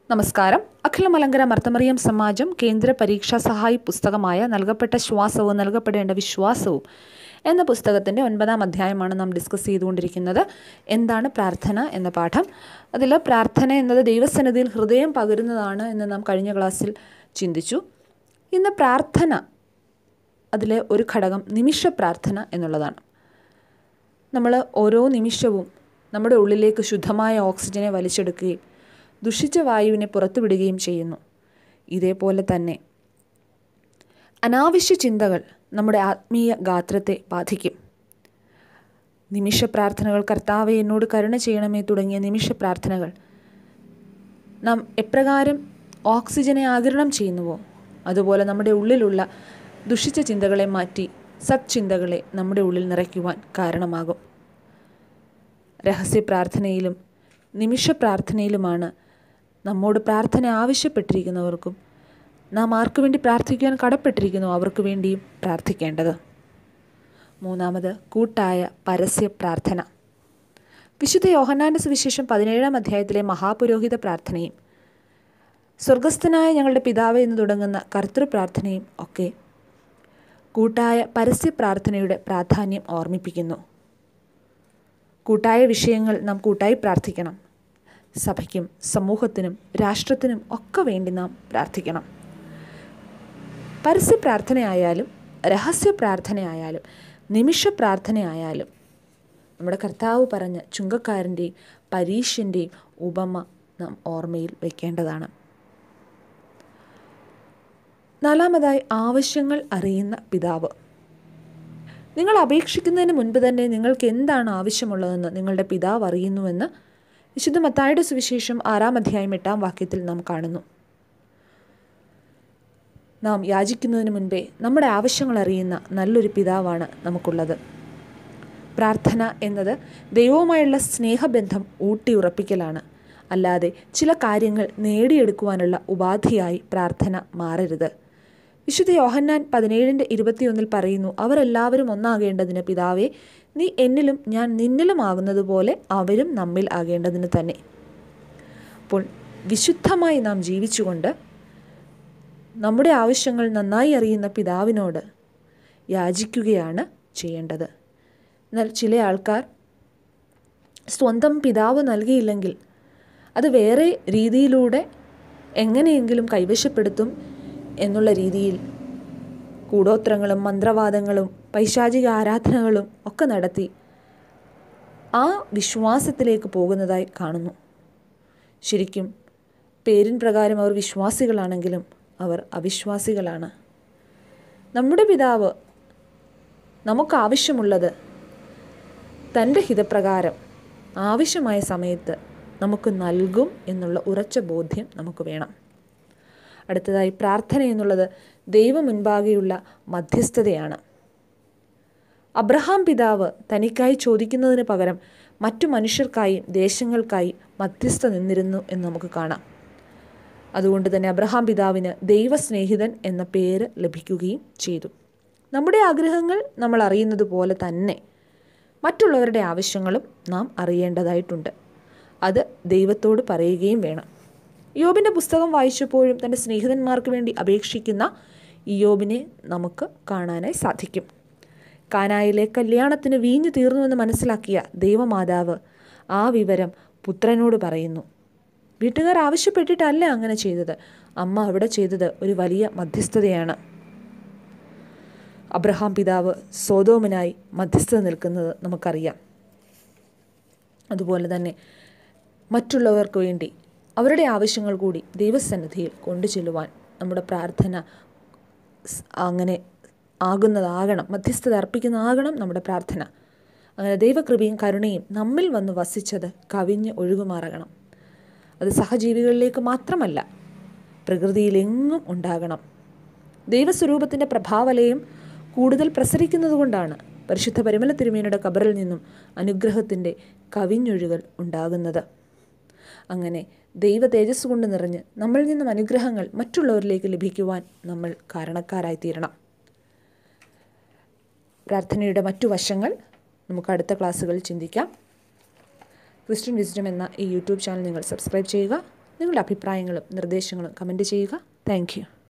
നമസ്കാരം അഖില മലങ്കര മർത്തമറിയം സമാജം കേന്ദ്ര പരീക്ഷാ സഹായി പുസ്തകമായ നൽകപ്പെട്ട ശ്വാസവും നൽകപ്പെടേണ്ട വിശ്വാസവും എന്ന പുസ്തകത്തിൻ്റെ ഒൻപതാം അധ്യായമാണ് നാം ഡിസ്കസ് ചെയ്തുകൊണ്ടിരിക്കുന്നത് എന്താണ് പ്രാർത്ഥന എന്ന പാഠം അതിൽ പ്രാർത്ഥന എന്നത് ദൈവസന്നിധിയിൽ ഹൃദയം പകരുന്നതാണ് എന്ന് നാം കഴിഞ്ഞ ക്ലാസ്സിൽ ചിന്തിച്ചു ഇന്ന് പ്രാർത്ഥന അതിലെ ഒരു ഘടകം നിമിഷ പ്രാർത്ഥന എന്നുള്ളതാണ് നമ്മൾ ഓരോ നിമിഷവും നമ്മുടെ ഉള്ളിലേക്ക് ശുദ്ധമായ ഓക്സിജനെ വലിച്ചെടുക്കുകയും ദുഷിച്ച വായുവിനെ പുറത്തുവിടുകയും ചെയ്യുന്നു ഇതേപോലെ തന്നെ അനാവശ്യ ചിന്തകൾ നമ്മുടെ ആത്മീയ ഗാത്രത്തെ ബാധിക്കും നിമിഷ പ്രാർത്ഥനകൾ കർത്താവെ എന്നോട് കരുണ ചെയ്യണമേ തുടങ്ങിയ നിമിഷ പ്രാർത്ഥനകൾ നാം എപ്രകാരം ഓക്സിജനെ ആകിരണം ചെയ്യുന്നുവോ അതുപോലെ നമ്മുടെ ഉള്ളിലുള്ള ദുഷിച്ച ചിന്തകളെ മാറ്റി സത്ചിന്തകളെ നമ്മുടെ ഉള്ളിൽ നിറയ്ക്കുവാൻ കാരണമാകും രഹസ്യ പ്രാർത്ഥനയിലും നിമിഷ പ്രാർത്ഥനയിലുമാണ് നമ്മോട് പ്രാർത്ഥന ആവശ്യപ്പെട്ടിരിക്കുന്നവർക്കും നാം ആർക്കു വേണ്ടി പ്രാർത്ഥിക്കുവാൻ കടപ്പെട്ടിരിക്കുന്നു അവർക്ക് വേണ്ടിയും പ്രാർത്ഥിക്കേണ്ടത് മൂന്നാമത് കൂട്ടായ പരസ്യ പ്രാർത്ഥന വിശുദ്ധ യോഹന്നാൻ്റെ സുവിശേഷം പതിനേഴാം അധ്യായത്തിലെ മഹാപുരോഹിത പ്രാർത്ഥനയും സ്വർഗസ്ഥനായ ഞങ്ങളുടെ പിതാവ് എന്ന് തുടങ്ങുന്ന കർത്തൃ പ്രാർത്ഥനയും ഒക്കെ കൂട്ടായ പരസ്യ പ്രാർത്ഥനയുടെ പ്രാധാന്യം ഓർമ്മിപ്പിക്കുന്നു കൂട്ടായ വിഷയങ്ങൾ നാം കൂട്ടായി പ്രാർത്ഥിക്കണം സഭയ്ക്കും സമൂഹത്തിനും രാഷ്ട്രത്തിനും ഒക്കെ വേണ്ടി നാം പ്രാർത്ഥിക്കണം പരസ്യ പ്രാർത്ഥനയായാലും രഹസ്യ പ്രാർത്ഥനയായാലും നിമിഷ പ്രാർത്ഥനയായാലും നമ്മുടെ കർത്താവ് പറഞ്ഞ ചുങ്കക്കാരൻ്റെയും പരീക്ഷൻ്റെയും ഉപമ നാം ഓർമ്മയിൽ വയ്ക്കേണ്ടതാണ് നാലാമതായി ആവശ്യങ്ങൾ അറിയുന്ന പിതാവ് നിങ്ങൾ അപേക്ഷിക്കുന്നതിന് മുൻപ് തന്നെ നിങ്ങൾക്ക് എന്താണ് ആവശ്യമുള്ളതെന്ന് നിങ്ങളുടെ പിതാവ് അറിയുന്നുവെന്ന് വിശുദ്ധ മത്തായുടെ സുവിശേഷം ആറാം അധ്യായം എട്ടാം വാക്യത്തിൽ നാം കാണുന്നു നാം യാചിക്കുന്നതിന് മുൻപേ നമ്മുടെ ആവശ്യങ്ങൾ അറിയുന്ന നല്ലൊരു പിതാവാണ് നമുക്കുള്ളത് പ്രാർത്ഥന എന്നത് ദൈവവുമായുള്ള സ്നേഹബന്ധം ഊട്ടിയുറപ്പിക്കലാണ് അല്ലാതെ ചില കാര്യങ്ങൾ നേടിയെടുക്കുവാനുള്ള ഉപാധിയായി പ്രാർത്ഥന മാറരുത് വിശുദ്ധ യോഹന്നാൻ പതിനേഴിൻ്റെ ഇരുപത്തിയൊന്നിൽ പറയുന്നു അവരെല്ലാവരും ഒന്നാകേണ്ടതിന് പിതാവേ നീ എന്നിലും ഞാൻ നിന്നിലും ആകുന്നത് പോലെ അവരും നമ്മിൽ ആകേണ്ടതിന് തന്നെ അപ്പോൾ വിശുദ്ധമായി നാം ജീവിച്ചുകൊണ്ട് നമ്മുടെ ആവശ്യങ്ങൾ നന്നായി അറിയുന്ന പിതാവിനോട് യാചിക്കുകയാണ് ചെയ്യേണ്ടത് എന്നാൽ ചില ആൾക്കാർ സ്വന്തം പിതാവ് നൽകിയില്ലെങ്കിൽ അത് വേറെ രീതിയിലൂടെ എങ്ങനെയെങ്കിലും കൈവശപ്പെടുത്തും എന്നുള്ള രീതിയിൽ കൂടോത്രങ്ങളും മന്ത്രവാദങ്ങളും പൈശാചിക ആരാധനകളും ഒക്കെ നടത്തി ആ വിശ്വാസത്തിലേക്ക് പോകുന്നതായി കാണുന്നു ശരിക്കും പേരിൻ പ്രകാരം അവർ വിശ്വാസികളാണെങ്കിലും അവർ അവിശ്വാസികളാണ് നമ്മുടെ പിതാവ് നമുക്കാവശ്യമുള്ളത് തൻ്റെ ഹിതപ്രകാരം ആവശ്യമായ സമയത്ത് നമുക്ക് നൽകും എന്നുള്ള ഉറച്ച ബോധ്യം നമുക്ക് വേണം അടുത്തതായി പ്രാർത്ഥന എന്നുള്ളത് ദൈവം മുൻപാകെയുള്ള മധ്യസ്ഥതയാണ് അബ്രഹാം പിതാവ് തനിക്കായി ചോദിക്കുന്നതിന് പകരം മറ്റു മനുഷ്യർക്കായും ദേശങ്ങൾക്കായി മധ്യസ്ഥ നിന്നിരുന്നു എന്ന് നമുക്ക് കാണാം അതുകൊണ്ട് തന്നെ അബ്രഹാം പിതാവിന് ദൈവസ്നേഹിതൻ എന്ന പേര് ലഭിക്കുകയും ചെയ്തു നമ്മുടെ ആഗ്രഹങ്ങൾ നമ്മൾ അറിയുന്നത് പോലെ തന്നെ മറ്റുള്ളവരുടെ ആവശ്യങ്ങളും നാം അറിയേണ്ടതായിട്ടുണ്ട് അത് ദൈവത്തോട് പറയുകയും വേണം യോബിൻ്റെ പുസ്തകം വായിച്ചപ്പോഴും തൻ്റെ സ്നേഹിതന്മാർക്ക് വേണ്ടി അപേക്ഷിക്കുന്ന ഇയോബിനെ നമുക്ക് കാണാനായി സാധിക്കും കാനായിലെ കല്യാണത്തിന് വീഞ്ഞു തീർന്നുവെന്ന് മനസ്സിലാക്കിയ ദൈവമാതാവ് ആ വിവരം പുത്രനോട് പറയുന്നു വീട്ടുകാർ ആവശ്യപ്പെട്ടിട്ടല്ല അങ്ങനെ ചെയ്തത് അമ്മ അവിടെ ചെയ്തത് ഒരു വലിയ മധ്യസ്ഥതയാണ് അബ്രഹാം പിതാവ് സോതോമിനായി മധ്യസ്ഥത നിൽക്കുന്നത് നമുക്കറിയാം അതുപോലെ തന്നെ മറ്റുള്ളവർക്ക് വേണ്ടി അവരുടെ ആവശ്യങ്ങൾ കൂടി ദൈവസന്നിധിയിൽ കൊണ്ടു ചെല്ലുവാൻ നമ്മുടെ പ്രാർത്ഥന അങ്ങനെ ആകുന്നതാകണം മധ്യസ്ഥത അർപ്പിക്കുന്നതാകണം നമ്മുടെ പ്രാർത്ഥന അങ്ങനെ ദൈവകൃപയും കരുണയും നമ്മിൽ വന്ന് വസിച്ചത് കവിഞ്ഞ് ഒഴുകുമാറണം അത് സഹജീവികളിലേക്ക് മാത്രമല്ല പ്രകൃതിയിലെങ്ങും ഉണ്ടാകണം ദൈവസ്വരൂപത്തിൻ്റെ പ്രഭാവലയം കൂടുതൽ പ്രസരിക്കുന്നതുകൊണ്ടാണ് പരിശുദ്ധ പരിമല തിരുമേനയുടെ കബറിൽ നിന്നും അനുഗ്രഹത്തിൻ്റെ കവിഞ്ഞൊഴുകൽ ഉണ്ടാകുന്നത് അങ്ങനെ ദൈവ തേജസ് കൊണ്ട് നിറഞ്ഞ് നമ്മളിൽ നിന്നും അനുഗ്രഹങ്ങൾ മറ്റുള്ളവരിലേക്ക് ലഭിക്കുവാൻ നമ്മൾ കാരണക്കാരായി തീരണം പ്രാർത്ഥനയുടെ മറ്റു വശങ്ങൾ നമുക്ക് അടുത്ത ക്ലാസ്സുകളിൽ ചിന്തിക്കാം ക്രിസ്ത്യൻ വിസ്ഡം എന്ന ഈ യൂട്യൂബ് ചാനൽ നിങ്ങൾ സബ്സ്ക്രൈബ് ചെയ്യുക നിങ്ങളുടെ അഭിപ്രായങ്ങളും നിർദ്ദേശങ്ങളും കമൻറ്റ് ചെയ്യുക താങ്ക്